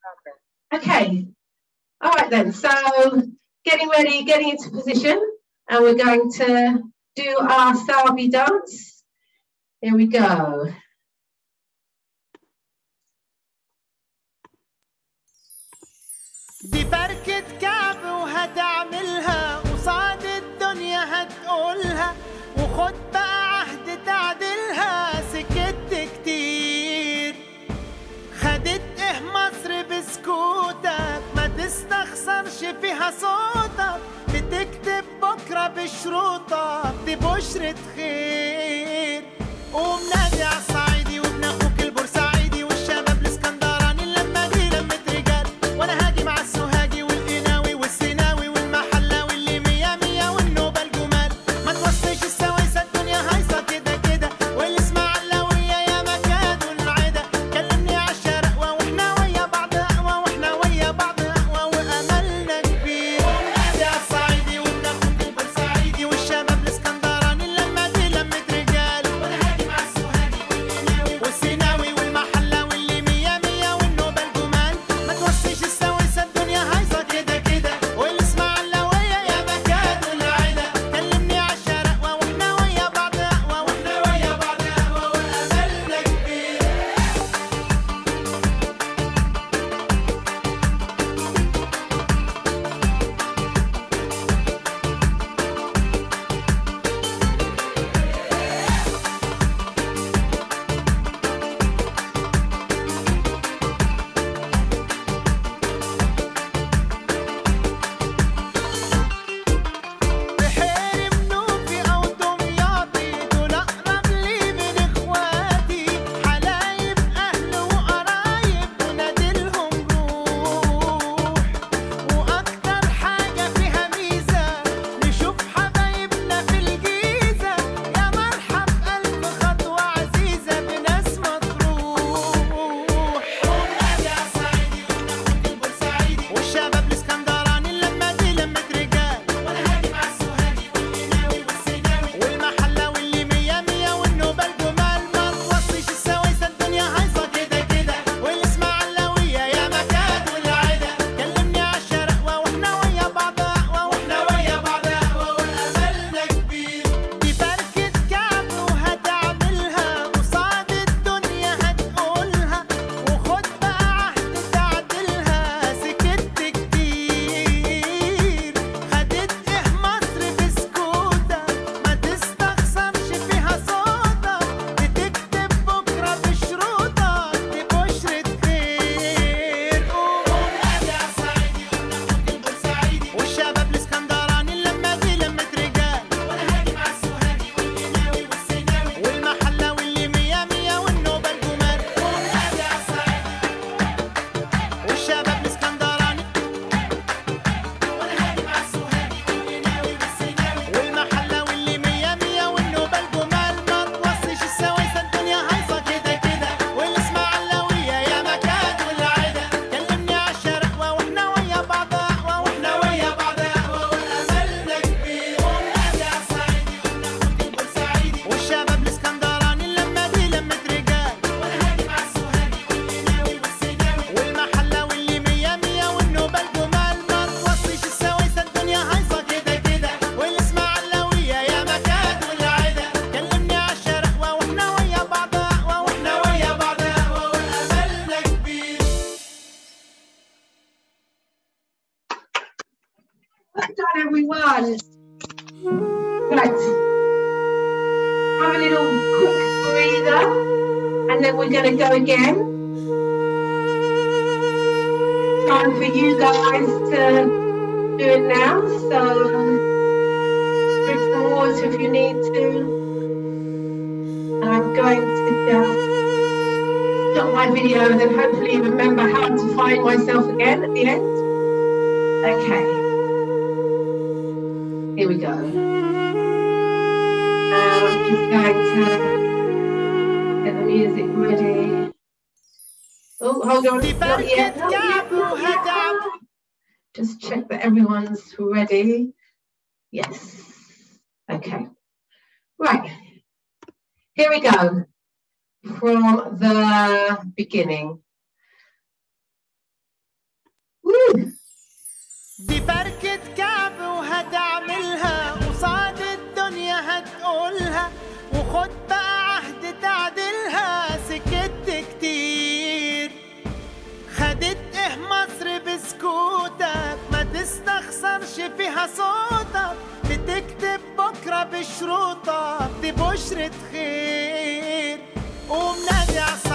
Okay. All right then. So getting ready, getting into position, and we're going to do our Salvi dance. Here we go. دي بركة كعب وهتعملها قصاد الدنيا هتقولها وخد بقى عهد تعدلها سكت كتير خدت ايه مصر بسكوتك ما تستخسرش فيها صوتك بتكتب بكرة بشروطك دي بشرة خير قوم نادي على الصعيدي وابن اخوك البورسعيدي والشباب الاسكندراني اللمة دي لمة رجال وانا هاجي مع السوهاجي والقناوي والسيناوي والمحلاوي اللي مية مية والنوبة الجمال ما توصيش السوايسة الدنيا هايصة كده كده والاسماعيلاوية يا مكاد والعدا كلمني عالشرقوة واحنا ويا بعض اقوى واحنا ويا بعض اقوى واملنا كبير ونادي على الصعيدي وابن اخوك البورسعيدي والشباب الاسكندراني اللمة دي لمة رجال وانا هاجي مع السوهاجي والقناوي والسيناوي والمحلاوي اللي مية مية والنوبة الجمال ما توصيش السويسة الدنيا هايصة كده كده والاسماعيلاوية يا مكاد والعدا كلمني عالشرقوة واحنا ويا بعض اقوى واحنا ويا بعض اقوى واملنا كبير بحير منوفي أو دمياطي دول أقرب لي من إخواتي حلايب أهل وقرايب ونادلهم روح وأكتر حاجة فيها ميزة نشوف حبايبنا في الجيزة يا مرحب ألف خطوة عزيزة بناس مطروح ونادي على الصعيدي وناخد البورسعيدي والشباب الاسكندراني اللمة دي لمة رجال وانا هاجي مع السوهاجي والقناوي والسيناوي والمحلاوي اللي مية مية والنوبة الجمال ما توصيش السويسة الدنيا هايصة كده كده والاسماعيلاوية يا مكاد والعدا كلمني عالشرقوة واحنا ويا بعض اقوى واحنا ويا بعض اقوى واملنا كبير دي بركة كعب وهتعملها قصاد الدنيا هتقولها وخد بقى عهد تعدلها سكت كتير خدت ايه مصر بسكوتك ما تستخسرش فيها صوتك بتكتب بكرة بشروطك دي بشرة خير قوم نادي على الصعيدي وناخد البورسعيدي والشباب الاسكندراني اللمة دي لمة رجال وانا هاجي مع السوهاجي والقناوي والسيناوي والمحلاوي اللي مية مية والنوبة الجمال قوم نادي على الصعيدي والشباب الاسكندراني وانا هاجي مع السوهاجي والقناوي والسيناوي والمحلاوي اللي مية مية والنوبة الجمال ما توصيش السويسة الدنيا هايصة كده كده والاسماعيلاوية يا مكاد والعدا كلمني عالشرقوة واحنا ويا بعض اقوى واحنا ويا بعض اقوى واملنا كبير ونادي على الصعيدي وناخد البورسعيدي والشباب الاسكندراني اللمة دي لمة رجال وانا هاجي مع السوهاجي والقناوي والسيناوي والمحلاوي اللي مية مية والنوبة الجمال ما توصيش السويسة الدنيا هايصة كده كده والاسماعيلاوية يا مكاد والعدا كلمني عالشرقوة واحنا ويا بعض اقوى واحنا ويا بعض اقوى واملنا كبير Well done, everyone. Right. Have a little quick breather, and then we're going to go again. Time for you guys to do it now. So, drink some water if you need to. And I'm going to just stop my video and then hopefully remember how to find myself again at the end. Okay. Here we go. Now I'm just going to get the music ready. Oh, hold on. دي Not yet. بركة Not yet. كعب Not yet. وهتعب Just check that everyone's ready. Yes. Okay. Right. Here we go. 'From the beginning. فركة كعب وهتعملها قصاد الدنيا هتقولها وخد بقى عهد تعدلها سكت كتير خدت ايه مصر بسكوتك ما تستخسرش فيها صوتك بتكتب بكرة بشروطك دي بشرة خير قوم نادي عصا